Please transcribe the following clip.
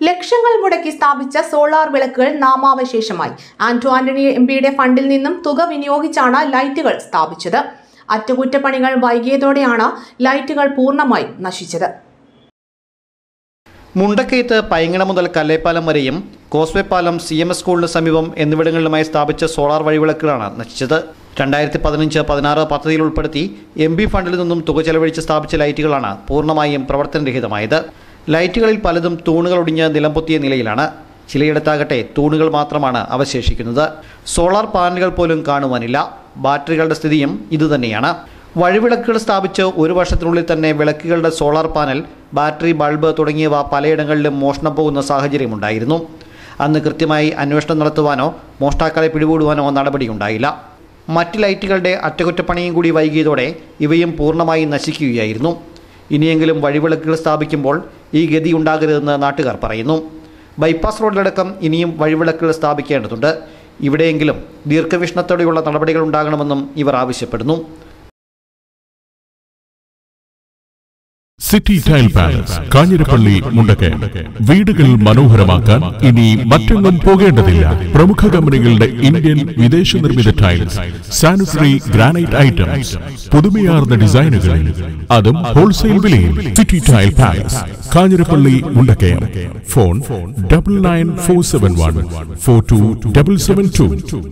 ലക്ഷങ്ങൾ മുടക്കി സ്ഥാപിച്ച സോളാർ വിളക്കുകൾ നാമാവശേഷമായി ആന്റോ ആന്റണി എം പിയുടെ ഫണ്ടിൽ നിന്നും തുക വിനിയോഗിച്ചാണ് ലൈറ്റുകൾ സ്ഥാപിച്ചത് അറ്റകുറ്റപ്പണികൾ വൈകിയതോടെയാണ് ലൈറ്റുകൾ പൂർണ്ണമായും നശിച്ചത് മുണ്ടക്കയത്ത് പൈങ്ങണ മുതൽ കല്ലേപ്പാലം വരെയും കോസ്വേ പാലം സി എം എസ് സ്കൂളിന് സമീപം എന്നിവിടങ്ങളിലുമായി സ്ഥാപിച്ച സോളാർ വഴിവിളക്കുകളാണ് നശിച്ചത് രണ്ടായിരത്തി പതിനഞ്ച് പതിനാറ് പദ്ധതിയിൽ ഉൾപ്പെടുത്തി എം ബി ഫണ്ടിൽ നിന്നും തുക ചെലവഴിച്ച് സ്ഥാപിച്ച ലൈറ്റുകളാണ് പൂർണ്ണമായും പ്രവർത്തനരഹിതമായത് ലൈറ്റുകളിൽ പലതും തൂണുകൾ ഒടിഞ്ഞ് നിലംപൊത്തിയ നിലയിലാണ് ചിലയിടത്താകട്ടെ തൂണുകൾ മാത്രമാണ് അവശേഷിക്കുന്നത് സോളാർ പാനലുകൾ പോലും കാണുവാനില്ല ബാറ്ററികളുടെ സ്ഥിതിയും ഇതുതന്നെയാണ് വഴിവിളക്കുകൾ സ്ഥാപിച്ച് ഒരു വർഷത്തിനുള്ളിൽ തന്നെ വിളക്കുകളുടെ സോളാർ പാനൽ ബാറ്ററി ബൾബ് തുടങ്ങിയവ പലയിടങ്ങളിലും മോഷണം പോകുന്ന സാഹചര്യമുണ്ടായിരുന്നു അന്ന് കൃത്യമായി അന്വേഷണം നടത്തുവാനോ മോഷ്ടാക്കളെ പിടികൂടുവാനോ നടപടിയുണ്ടായില്ല മറ്റ് ലൈറ്റുകളുടെ അറ്റകുറ്റപ്പണിയും കൂടി വൈകിയതോടെ ഇവയും പൂർണ്ണമായി നശിക്കുകയായിരുന്നു ഇനിയെങ്കിലും വഴിവിളക്കുകൾ സ്ഥാപിക്കുമ്പോൾ ഈ ഗതി ഉണ്ടാകരുതെന്ന് നാട്ടുകാർ പറയുന്നു ബൈപ്പാസ് റോഡിലടക്കം ഇനിയും വഴിവിളക്കുകൾ സ്ഥാപിക്കേണ്ടതുണ്ട് ഇവിടെയെങ്കിലും ദീർഘവീക്ഷണത്തോടെയുള്ള നടപടികൾ ഉണ്ടാകണമെന്നും ഇവർ ആവശ്യപ്പെടുന്നു city tile palace Kanjirappally Mundakayam വീടുകൾ മനോഹരമാക്കാൻ ഇനി മറ്റെങ്ങും പോകേണ്ടതില്ല പ്രമുഖ കമ്പനികളുടെ ഇന്ത്യൻ വിദേശ നിർമ്മിത ടൈൽസ് സാനിറ്ററി ഗ്രാനൈറ്റ് ഐറ്റംസ് പുതുമയാർന്ന ഡിസൈനുകളിൽ അതും ഹോൾസെയിൽ വിലയിൽ city tile palace Kanjirappally Mundakayam phone double nine four seven one four two double seven to